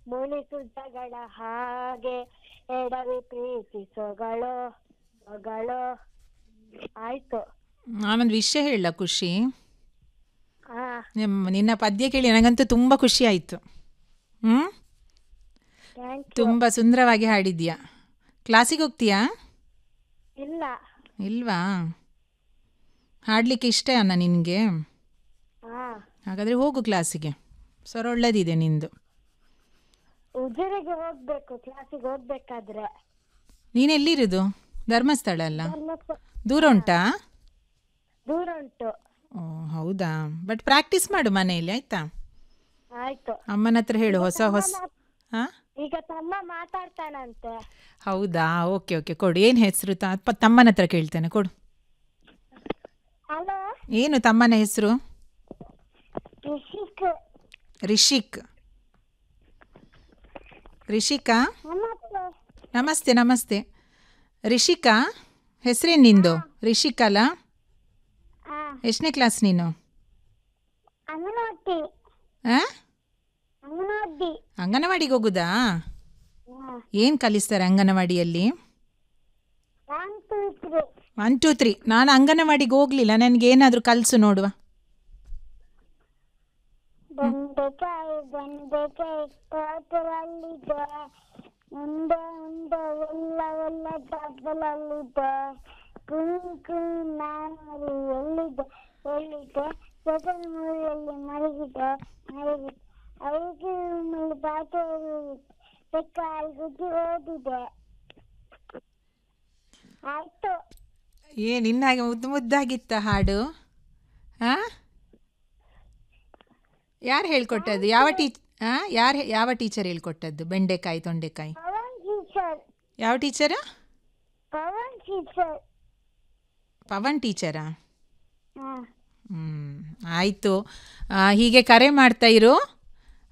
ಮುನಿಸುತ್ತಗಳ ಹಾಗೆ ಎಡವಿ ಪ್ರೀತಿಸೋಗಳು ಗಳು ಆಯ್ತು ನಾನೊಂದು ವಿಷಯ ಹೇಳ ಖುಷಿ ಹಾ ನಿಮ್ಮ ನಿನ್ನ ಪದ್ಯ ಕೇಳಿ ನನಗಂತೂ ತುಂಬ ಖುಷಿ ಆಯಿತು ಹ್ಞೂ ಥ್ಯಾಂಕ್ ಯು ತುಂಬ ಸುಂದರವಾಗಿ ಹಾಡಿದ್ಯಾ ಕ್ಲಾಸಿಗೆ ಹೋಗ್ತೀಯಾ ಇಲ್ಲ ಇಲ್ವಾ ಹಾಡಲಿಕ್ಕೆ ಇಷ್ಟ ಅನ್ನ ನಿನಗೆ ಹಾ ಹಾಗಾದರೆ ಹೋಗು ಕ್ಲಾಸಿಗೆ ಸ್ವರ ಒಳ್ಳೆದಿದೆ ನಿಂದು ಉಜಿರೆಗೆ ಹೋಗ್ಬೇಕು ಕ್ಲಾಸಿಗೆ ಹೋಗ್ಬೇಕಾದ್ರೆ ನೀನು ಎಲ್ಲಿರೋದು ಧರ್ಮಸ್ಥಳ ಅಲ್ಲ ಧರ್ಮಸ್ಥಳ ದೂರ ಉಂಟಾ ದೂರ ಉಂಟು ಓ ಹೌದಾ ಬಟ್ ಪ್ರಾಕ್ಟೀಸ್ ಮಾಡು ಮನೆಯಲ್ಲಿ ಆಯಿತಾ ಆಯ್ತು ಅಮ್ಮನ ಹತ್ರ ಹೇಳು ಹೊಸ ಹೊಸ ಹಾಂ ಈಗ ತಮ್ಮ ಮಾತಾಡ್ತಾನಂತೆ ಹೌದಾ ಓಕೆ ಓಕೆ ಕೊಡು ಏನು ಹೆಸರು ತ ಪ- ತಮ್ಮನ ಹತ್ರ ಕೇಳ್ತೇನೆ ಕೊಡು ಹಲೋ ಏನು ತಮ್ಮನ ಹೆಸರು ರಿಷಿಕ್ ರಿಷಿಕ್ ರಿಷಿಕಾ ನಮಸ್ತೆ ನಮಸ್ತೆ ನಮಸ್ತೆ ರಿಷಿಕಾ ಹೆಸರೇನು ನಿಂದು ರಿಷಿಕ್ ಅಲ್ಲ ಹಾ ಎಷ್ಟನೇ ಕ್ಲಾಸ್ ನೀನು ಅಂಗನವಾಡಿ ಹಾಂ ಅಂಗನವಾಡಿ ಅಂಗನವಾಡಿಗೆ ಹೋಗುದಾ ಹಾ ಏನು ಕಲಿಸ್ತಾರೆ ಅಂಗನವಾಡಿಯಲ್ಲಿ one two three one two three ನಾನು ಅಂಗನವಾಡಿಗೆ ಹೋಗಲಿಲ್ಲ ನನಗೆ ಏನಾದರೂ ಕಲಿಸು ನೋಡುವ ಬೆಂಡೆಕಾಯಿ ಬೆಂಡೆಕಾಯಿ ತೋಟದಲ್ಲಿದೆ ಮುಂದೆ ಮುಂದೆ ಎಲ್ಲ ಎಲ್ಲ ಡಬ್ಬಲಲ್ಲಿದೆ ಕುಣಿ ಕುಣಿ ನಾನು ಎಲ್ಲಿದೆ ಎಲ್ಲಿದೆ ಸೆಕೆಂಡ್ ಮೂವಿಯಲ್ಲಿ ಮಲಗಿದೆ ಮಲಗಿದೆ ಐದು ಮೇಲೆ ಬಾಟೆ ಬೆಕ್ಕ ಅಲ್ಗುಜ್ಜಿ ಓದಿದೆ ಆಯ್ತು ಏ ನಿನ್ನ ಹಾಗೆ ಮುದ್ದು ಮುದ್ದಾಗಿತ್ತ ಹಾಡು ಹಾಂ ಯಾರು ಹೇಳ್ಕೊಟ್ಟದ್ದು ಯಾವ ಟೀಚ್ ಹಾಂ ಯಾರು ಯಾವ ಟೀಚರ್ ಹೇಳ್ಕೊಟ್ಟದ್ದು ಬೆಂಡೆಕಾಯಿ ತೊಂಡೆಕಾಯಿ ಪವನ್ ಟೀಚರ್ ಯಾವ ಟೀಚರ ಪವನ್ ಟೀಚರ್ ಪವನ್ ಟೀಚರಾ ಹಾ ಹ್ಞೂ ಆಯಿತು ಹೀಗೆ ಕರೆ ಮಾಡ್ತಾ ಇರು